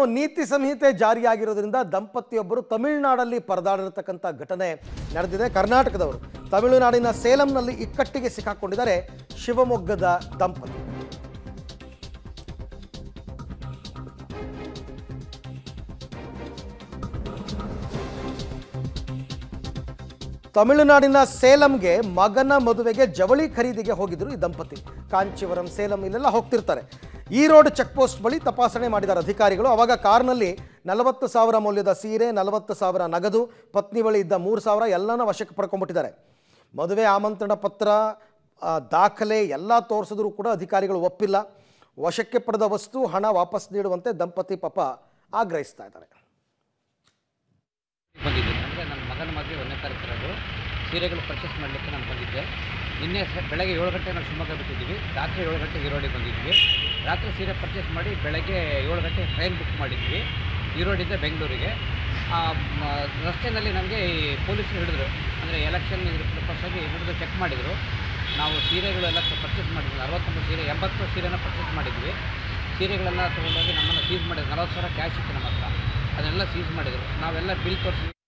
ನೀತಿ ಸಂಹಿತೆ ಜಾರಿಯಾಗಿರೋದ್ರಿಂದ ದಂಪತಿಯೊಬ್ಬರು ತಮಿಳುನಾಡಲ್ಲಿ ಪರದಾಡಿರತಕ್ಕಂಥ ಘಟನೆ ನಡೆದಿದೆ ಕರ್ನಾಟಕದವರು ತಮಿಳುನಾಡಿನ ಸೇಲಂನಲ್ಲಿ ಇಕ್ಕಟ್ಟಿಗೆ ಸಿಕ್ಕಾಕೊಂಡಿದ್ದಾರೆ ಶಿವಮೊಗ್ಗದ ದಂಪತಿ ತಮಿಳುನಾಡಿನ ಸೇಲಂಗೆ ಮಗನ ಮದುವೆಗೆ ಜವಳಿ ಖರೀದಿಗೆ ಹೋಗಿದ್ರು ಈ ದಂಪತಿ ಕಾಂಚೀವರಂ ಸೇಲಂ ಇಲ್ಲೆಲ್ಲ ಹೋಗ್ತಿರ್ತಾರೆ ಈ ರೋಡ್ ಚೆಕ್ ಪೋಸ್ಟ್ ಬಳಿ ತಪಾಸಣೆ ಮಾಡಿದ್ದಾರೆ ಅಧಿಕಾರಿಗಳು ಅವಾಗ ಕಾರ್ನಲ್ಲಿ ನಲವತ್ತು ಸಾವಿರ ಮೌಲ್ಯದ ಸೀರೆ ನಲವತ್ತು ಸಾವಿರ ನಗದು ಪತ್ನಿ ಬಳಿ ಇದ್ದ ಮೂರು ಸಾವಿರ ಎಲ್ಲನ ವಶಕ್ಕೆ ಪಡ್ಕೊಂಡ್ಬಿಟ್ಟಿದ್ದಾರೆ ಮದುವೆ ಆಮಂತ್ರಣ ಪತ್ರ ಆ, ದಾಖಲೆ ಎಲ್ಲ ತೋರಿಸಿದ್ರು ಕೂಡ ಅಧಿಕಾರಿಗಳು ಒಪ್ಪಿಲ್ಲ ವಶಕ್ಕೆ ಪಡೆದ ವಸ್ತು ಹಣ ವಾಪಸ್ ನೀಡುವಂತೆ ದಂಪತಿ ಪಾಪ ಆಗ್ರಹಿಸ್ತಾ ಇದ್ದಾರೆ ಬಂದಿದ್ದೀನಿ ಅಂದರೆ ನನ್ನ ಮಗನ ಮದುವೆ ಒಂದನೇ ತಾರೀಕು ಇರೋದು ಸೀರೆಗಳು ಪರ್ಚೇಸ್ ಮಾಡಲಿಕ್ಕೆ ನಾನು ಬಂದಿದ್ದೆ ನಿನ್ನೆ ಸ- ಬೆಳಗ್ಗೆ ಏಳು ಗಂಟೆ ನಾವು ಶಿವಮೊಗ್ಗ ಬಿಟ್ಟಿದ್ದೀವಿ ರಾತ್ರಿ ಏಳು ಗಂಟೆ ಈರೋಡಿಗೆ ಬಂದಿದ್ವಿ ರಾತ್ರಿ ಸೀರೆ ಪರ್ಚೇಸ್ ಮಾಡಿ ಬೆಳಗ್ಗೆ ಏಳು ಗಂಟೆ ಟ್ರೈನ್ ಬುಕ್ ಮಾಡಿದ್ವಿ ಈರೋಡಿಂದ ಬೆಂಗಳೂರಿಗೆ ಆ, ಮ- ರಸ್ತೆಯಲ್ಲಿ ನಮಗೆ ಈ ಪೊಲೀಸರು ಹಿಡಿದ್ರು ಅಂದರೆ ಎಲೆಕ್ಷನ್ ಇದ್ರ purpose ಆಗಿ ಹಿಡಿದು ಚೆಕ್ ಮಾಡಿದರು ನಾವು ಸೀರೆಗಳೆಲ್ಲ ಪರ್ಚೇಸ್ ಮಾಡಿದ್ವಿ ಅರವತ್ತೊಂಬತ್ತು ಸೀರೆ ಎಂಬತ್ತು ಸೀರೆನ ಪರ್ಚೇಸ್ ಮಾಡಿದ್ವಿ ಸೀರೆಗಳೆಲ್ಲ ತೊಗೊಂಡೋಗಿ ನಮ್ಮನ್ನು ಸೀಸ್ ಮಾಡಿದ್ರು ನಲವತ್ತು ಸಾವಿರ ಕ್ಯಾಶ್ ಇತ್ತು ನಮ್ಮ ಹತ್ರ ಅದನ್ನೆಲ್ಲ ಸೀಸ್ ಮಾಡಿದರು ನಾವೆಲ್ಲ ಬಿಲ್ ತೋರಿಸಿ